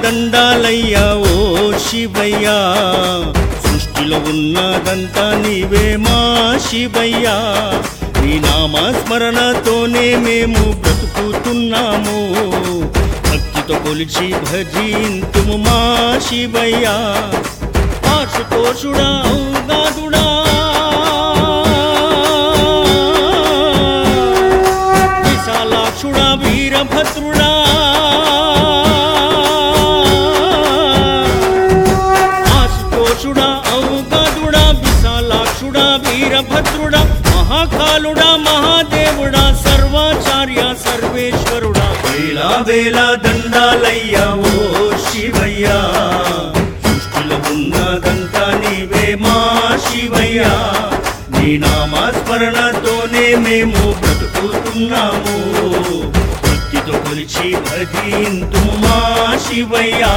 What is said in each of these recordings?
దండాలయ్యా ఓ శివయ్యా సృష్టిలో ఉన్నదంతా నీవే మా శివయ్యా నీ నామస్మరణతోనే మేము బ్రతుకుతున్నాము భక్తితో కొలిచి భజింతుము మా శివయ్యా ఆశుతోషుడా ఔగాదుడా విశాలాక్షుడా వీరభద్రుడా ఆశుతోషుడా ఔగాదుడా విశాలాక్షుడా వీరభద్రుడా మహాకాలుడా మహాదేవుడా సర్వాచార్య సర్వేశ్వరుడా వేలా వేల దండాలయ్యా ఓ శివయ్యా సృష్టిలో ఉన్నదంతా నీవే మా శివయ్యా నీ నామస్మరణతోనే మేము బ్రతుకుతున్నాము భక్తితో కొలిచి భజింతు మా శివయ్యా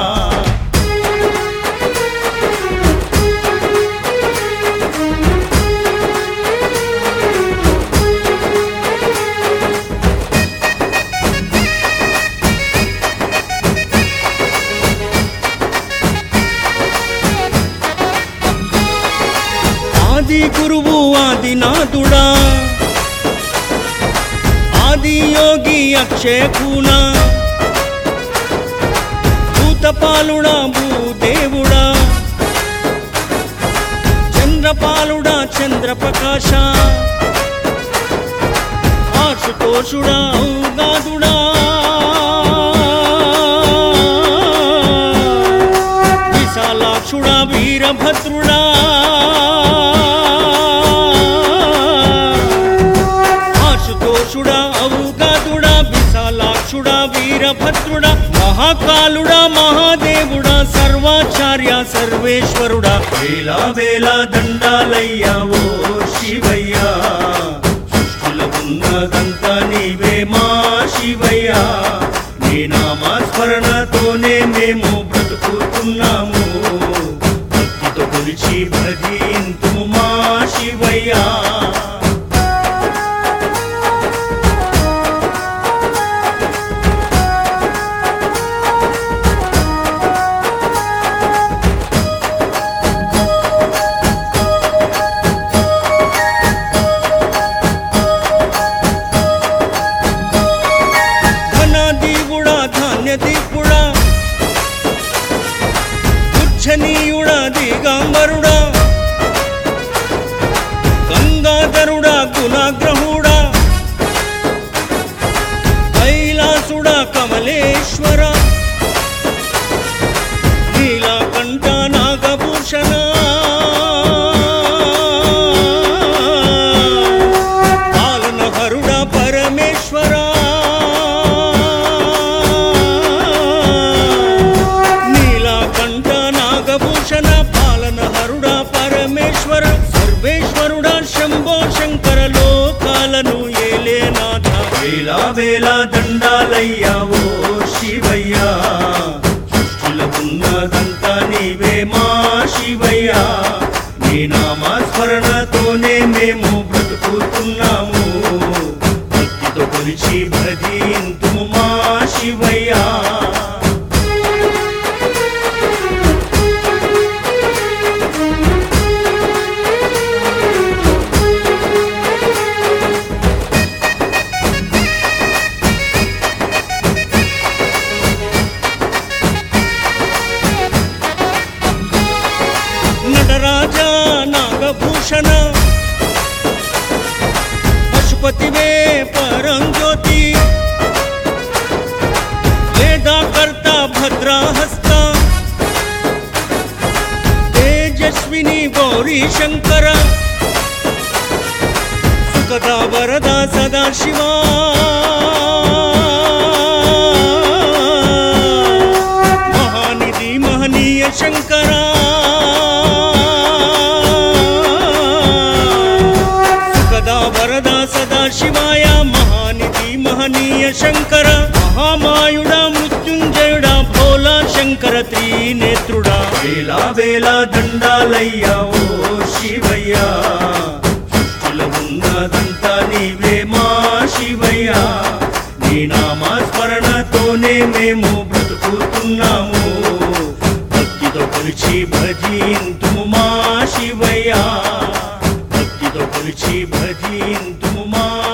ఆది గురువు ఆదినాథుడా ఆది యోగి అక్షయ కూన భూతపాలుడా భూదేవుడా చంద్రపాలుడా చంద్రప్రకాశ ఆశుతోషుడా ఔగాదుడా విశాలాక్షుడా వీరభద్రుడా ఆశుతోషుడా ఔగాదుడా విశాలాక్షుడా వీరభద్రుడా మహాకాలుడా మహాదేవుడా సర్వాచార్య సర్వేశ్వరుడా వేలా వేల దండాలయ్యా ఓ శివయ్యా సృష్టిలో ఉన్నదంతా నీవే మా శివయ్యా నీ నామస్మరణతోనే మేము బ్రతుకుతున్నాము భక్తితో కొలిచి భజింతు మా శివయ్యా ధనాదీవుడా ధాన్యదీపుడా ఉచ్చనీయుడా దిగాంబరుడా గంగాధరుడా గుణాగ్రహుడా కైలాసుడా కమలేశ్వర నీలకంఠ నాగభూషణ పాలనహరుడ పరమేశ్వర నీలకంఠ నాగభూషణ పాలనహరుడ పరమేశ్వర సర్వేశ్వరుడ శంభో శంకర లోకాలను ఏలేనాథ వేలా వేల దండాలయ్యా ఓ శివయ్యా సృష్టిలో ఉన్నదంతా నీవే మా శివయ్యా నీ నామస్మరణతోనే మేము బ్రతుకుతున్నాము భక్తితో కొలిచి భజింతు మా శివయ్యా నటరాజా నాగభూషణ పశుపతివే పరంజ్యోతి వేదాకర్త భద్రాహస్త తేజస్విని గౌరీ శంకర సుఖదా వరద సదా శివా మహానిధి మహనీయ శంకర సుఖదా వరద సదా శివాయ మహానిధి మహనీయ శంకర మహామాయుడా మృత్యుంజయుడా భోలా శంకర త్రినేత్రుడా వేలా వేలా దండాలయ్యా ఓ శివయ్యా సృష్టిలో ఉన్నదంతా నీవే మా శివయ్యా నీ నామస్మరణతో భక్తితోనే మేము బ్రతుకుతున్నాము భక్తితో కొలిచి భజింతుము మా శివయ్య భక్తితో కొలిచి భజింతుము మా